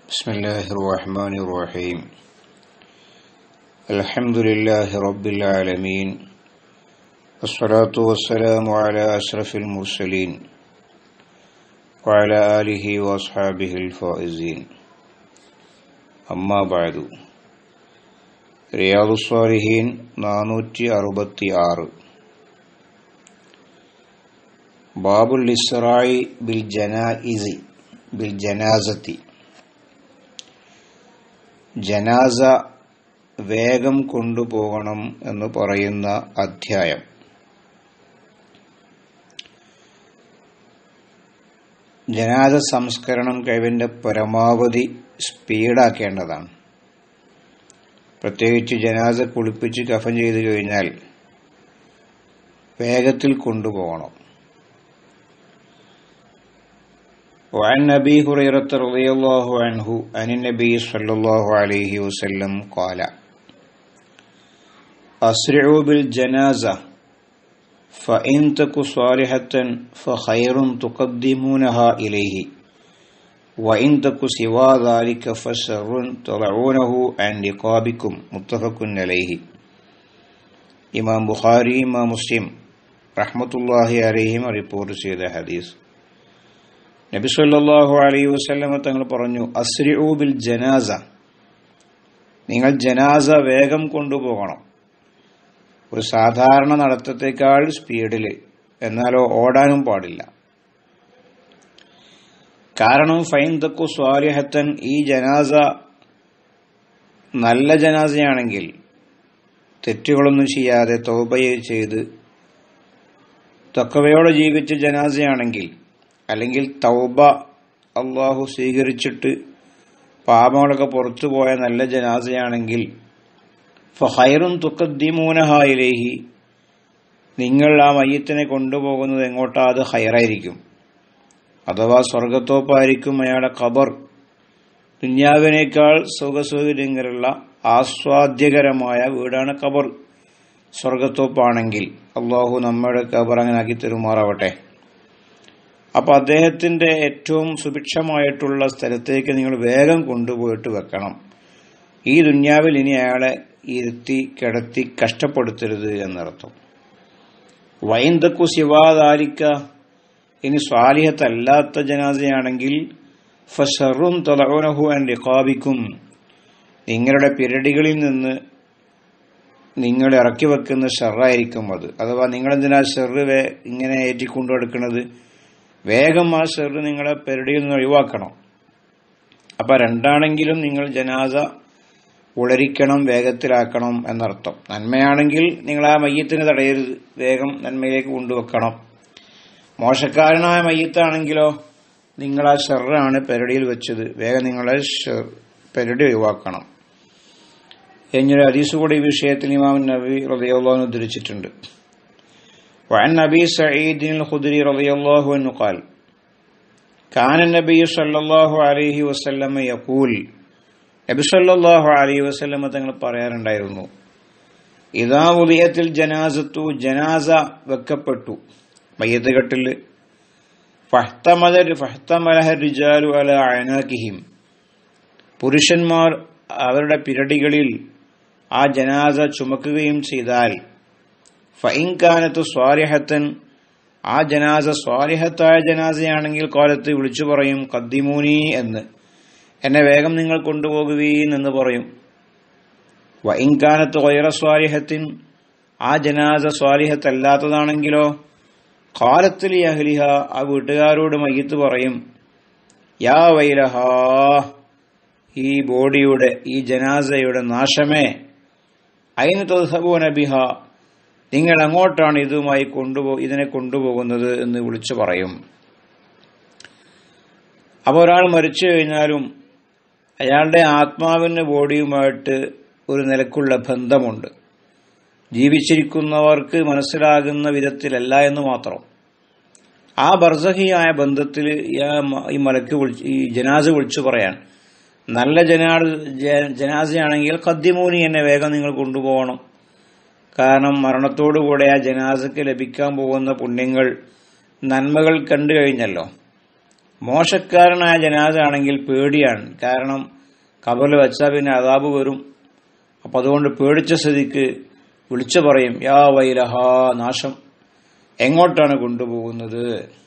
بسم الله الرحمن الرحيم الحمد لله رب العالمين والصلاة والسلام على أشرف المرسلين وعلى آله وأصحابه الفائزين أما بعد റിയാദു സ്വാലിഹീൻ നാനൂറ്റി അറുപത്തി ആറ് ബാബുൽ ഇസ്രായി ബിൽ ജനാഇസി ബിൽ ജനാസത്തി ജനാസ വേഗം കൊണ്ടുപോകണം എന്ന് പറയുന്ന അധ്യായം ജനാസ സംസ്കരണം കഴിവിൻ്റെ പരമാവധി സ്പീഡാക്കേണ്ടതാണ് പ്രത്യേകിച്ച് ജനാസ കുളിപ്പിച്ച് കഫൻ ചെയ്തു കഴിഞ്ഞാൽ വേഗത്തിൽ കൊണ്ടുപോകണം وعن أبي هريرة رضي الله عنه عن النبي صلى الله عليه وسلم قال أسرعوا بالجنازة فإن تك صالحة فخير تقدمونها إليه وإن تك سوى ذلك فشر تضعونه عن رقابكم متفق عليه ഇമാം ബുഖാരി ഇമാം മുസ്ലിം റഹ്മത്തുല്ലാഹി അലഹിം റിപ്പോർട്ട് ചെയ്ത ഹദീസ് നബി സല്ലല്ലാഹു അലൈഹി വസല്ലമ തങ്ങൾ പറഞ്ഞു അസ്രിഉ ബിൽ ജനാസ നിങ്ങൾ ജനാസ വേഗം കൊണ്ടുപോകണം ഒരു സാധാരണ നടത്തത്തേക്കാൾ സ്പീഡിൽ എന്നാലോ ഓടാനും പാടില്ല കാരണം ഫൈൻ തക്കു സ്വാലിഹത്തൻ ഈ ജനാസ നല്ല ജനാസയാണെങ്കിൽ തെറ്റുകളൊന്നും ചെയ്യാതെ തൗബയെ ചെയ്ത് തക്കവയോടെ ജീവിച്ച ജനാസയാണെങ്കിൽ അല്ലെങ്കിൽ തൗബ അള്ളാഹു സ്വീകരിച്ചിട്ട് പാപങ്ങളൊക്കെ പുറത്തു പോയ നല്ല ജനാസയാണെങ്കിൽ ഫഹൈറും തുക്കദ്ദിമൂനഹായിലേഹി നിങ്ങൾ ആ മയ്യത്തിനെ കൊണ്ടുപോകുന്നത് എങ്ങോട്ടാ അത് ഹൈറായിരിക്കും അഥവാ സ്വർഗത്തോപ്പായിരിക്കും അയാളുടെ ഖബർ ദുന്യാവിനേക്കാൾ സുഖസൗകര്യങ്ങളുള്ള ആസ്വാദ്യകരമായ വീടാണ് ഖബർ സ്വർഗത്തോപ്പാണെങ്കിൽ അള്ളാഹു നമ്മുടെ ഖബർ അങ്ങനെ ആക്കി തെരുമാറാവട്ടെ അപ്പൊ അദ്ദേഹത്തിന്റെ ഏറ്റവും സുഭിക്ഷമായിട്ടുള്ള സ്ഥലത്തേക്ക് നിങ്ങൾ വേഗം കൊണ്ടുപോയിട്ട് വെക്കണം ഈ ദുന്യാവിൽ ഇനി അയാളെ ഇരുത്തി കിടത്തി കഷ്ടപ്പെടുത്തരുത് എന്നർത്ഥം വൈന്തക്കു ശിവാദാലിക്ക ഇനി സ്വാലിഹത്തല്ലാത്ത ജനാസയാണെങ്കിൽ ഫഷറും തലവനഹു ആൻഡ് റിഖാബിക്കും നിങ്ങളുടെ പിരടികളിൽ നിന്ന് നിങ്ങൾ ഇറക്കി വെക്കുന്ന ഷെറായിരിക്കും അത് അഥവാ നിങ്ങളെന്തിനാ ഷെറ് ഇങ്ങനെ ഏറ്റിക്കൊണ്ടു എടുക്കുന്നത് വേഗം ആ ഷെറ് നിങ്ങളെ പെരടിയിൽ നിന്ന് ഒഴിവാക്കണം അപ്പൊ രണ്ടാണെങ്കിലും നിങ്ങൾ ജനാസ ഉളരിക്കണം വേഗത്തിലാക്കണം എന്നർത്ഥം നന്മയാണെങ്കിൽ നിങ്ങൾ ആ മയ്യത്തിന് തടയരുത് വേഗം നന്മയിലേക്ക് കൊണ്ടുവെക്കണം മോശക്കാരനായ മയ്യത്താണെങ്കിലോ നിങ്ങൾ ആ ഷെറാണ് പെരടിയിൽ വെച്ചത് വേഗം നിങ്ങളെ പെരടി ഒഴിവാക്കണം എന്നൊരു ഹദീസ് കൂടി ഈ വിഷയത്തിൽ ഇമാം നബി റളിയല്ലാഹു ഉദ്ധരിച്ചിട്ടുണ്ട് وعن أبي سعيد الخدري رضي الله عنه قال كان النبي صلى الله عليه وسلم يقول നബി സല്ലല്ലാഹു അലൈഹി വസല്ലം തങ്ങൾ പറയാറുണ്ടായിരുന്നു ഇതാ ഉദയത്തിൽ ജനാസത്തു ജനാസ വെക്കപ്പെട്ടു മയ്യത്ത് കെട്ടിൽ റിജാലു അല അനാക്കിഹിം പുരുഷന്മാർ അവരുടെ പിരടികളിൽ ആ ജനാസ ചുമക്കുകയും ചെയ്താൽ ഫൈൻകാനത്ത് സ്വാരിഹത്തൻ ആ ജനാസ സ്വാരിഹത്തായ ജനാസയാണെങ്കിൽ കാലത്ത് വിളിച്ചു പറയും കദ്ദിമൂനി എന്ന് എന്നെ വേഗം നിങ്ങൾ കൊണ്ടുപോകുവീൻ എന്ന് പറയും വൈൻകാനത്ത് വൈറ സ്വാരിഹത്തിൻ ആ ജനാസ സ്വാലിഹത്തല്ലാത്തതാണെങ്കിലോ കാലത്തിൽ അഹ്ലിഹ ആ വീട്ടുകാരോട് മയ്യത്ത് പറയും യാ വൈലഹാ ഈ ബോഡിയുടെ ഈ ജനാസയുടെ നാശമേ അയിന് തൊഹബൂന ബിഹ നിങ്ങൾ അങ്ങോട്ടാണ് ഇതുമായി കൊണ്ടുപോ ഇതിനെ കൊണ്ടുപോകുന്നത് എന്ന് വിളിച്ചു പറയും അപ്പോൾ ഒരാൾ മരിച്ചു കഴിഞ്ഞാലും അയാളുടെ ആത്മാവിന് ബോഡിയുമായിട്ട് ഒരു നിലക്കുള്ള ബന്ധമുണ്ട് ജീവിച്ചിരിക്കുന്നവർക്ക് മനസ്സിലാകുന്ന വിധത്തിലല്ല എന്ന് മാത്രം ആ ബർസഹിയായ ബന്ധത്തിൽ ഈ മലക്ക് ഈ ജനാസ വിളിച്ചു പറയാൻ നല്ല ജനാ ജനാസയാണെങ്കിൽ കദ്യമൂനി എന്നെ വേഗം നിങ്ങൾ കൊണ്ടുപോകണം കാരണം മരണത്തോടുകൂടെ ആ ജനാസക്ക് ലഭിക്കാൻ പോകുന്ന പുണ്യങ്ങൾ നന്മകൾ കണ്ടു കഴിഞ്ഞല്ലോ മോശക്കാരനായ ജനാസ ആണെങ്കിൽ പേടിയാണ് കാരണം കബറിൽ വെച്ചാൽ പിന്നെ അതാബ് വരും അപ്പം അതുകൊണ്ട് പേടിച്ച സ്ഥിതിക്ക് വിളിച്ചു പറയും യാ വൈലഹാ നാശം എങ്ങോട്ടാണ് കൊണ്ടുപോകുന്നത്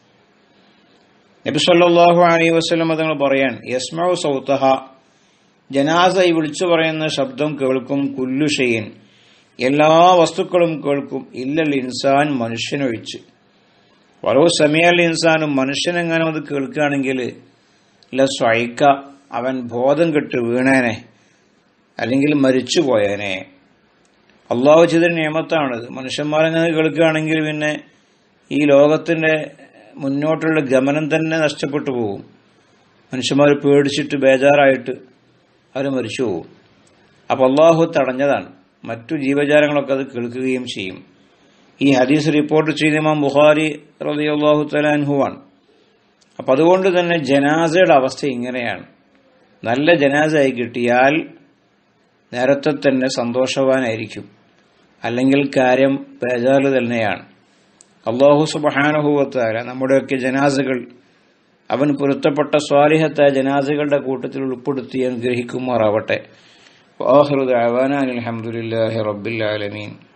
നബി സല്ലല്ലാഹു അലൈഹി വസല്ലം തങ്ങൾ പറയാൻ യസ്മഉ സൗതഹ ജനാസ ഈ വിളിച്ചു പറയുന്ന ശബ്ദം കേൾക്കും കുല്ലുഷയൻ എല്ലാ വസ്തുക്കളും കേൾക്കും ഇല്ലൽ ഇൻസാൻ മനുഷ്യനൊഴിച്ച് വലോ സമയൽ ഇൻസാനും മനുഷ്യനെങ്ങനെ അത് കേൾക്കുകയാണെങ്കിൽ ല സ്വൈക്ക അവൻ ബോധം കെട്ട് വീണേനെ അല്ലെങ്കിൽ മരിച്ചു പോയേനെ അള്ളാഹു ചെയ്തൊരു നിയമത്താണിത് മനുഷ്യന്മാരങ്ങനെ കേൾക്കുകയാണെങ്കിൽ പിന്നെ ഈ ലോകത്തിന്റെ മുന്നോട്ടുള്ള ഗമനം തന്നെ നഷ്ടപ്പെട്ടു പോകും മനുഷ്യന്മാർ പേടിച്ചിട്ട് ബേജാറായിട്ട് അവർ മരിച്ചു പോകും അപ്പോൾ അള്ളാഹു തടഞ്ഞതാണ് മറ്റു ജീവജാലങ്ങളൊക്കെ അത് കേൾക്കുകയും ചെയ്യും ഈ ഹദീസ് റിപ്പോർട്ട് ചെയ്ത ഇമാം ബുഖാരി റളിയല്ലാഹു തലാൻഹുവാണ് അപ്പം അതുകൊണ്ട് തന്നെ ജനാസയുടെ അവസ്ഥ ഇങ്ങനെയാണ് നല്ല ജനാസയായി കിട്ടിയാൽ നേരത്തെ തന്നെ സന്തോഷവാനായിരിക്കും അല്ലെങ്കിൽ കാര്യം ബേജാറ് തന്നെയാണ് അള്ളാഹു സുബഹാനുഭവത്താല നമ്മുടെയൊക്കെ ജനാസകൾ അവൻ പൊരുത്തപ്പെട്ട സ്വാലിഹത്തായ ജനാസകളുടെ കൂട്ടത്തിൽ ഉൾപ്പെടുത്തി അനുഗ്രഹിക്കുമാറാവട്ടെ വാഹൃദ് അവാനാൻ അലഹമുല്ലാഹി റബ്ബിൽ ആലമീൻ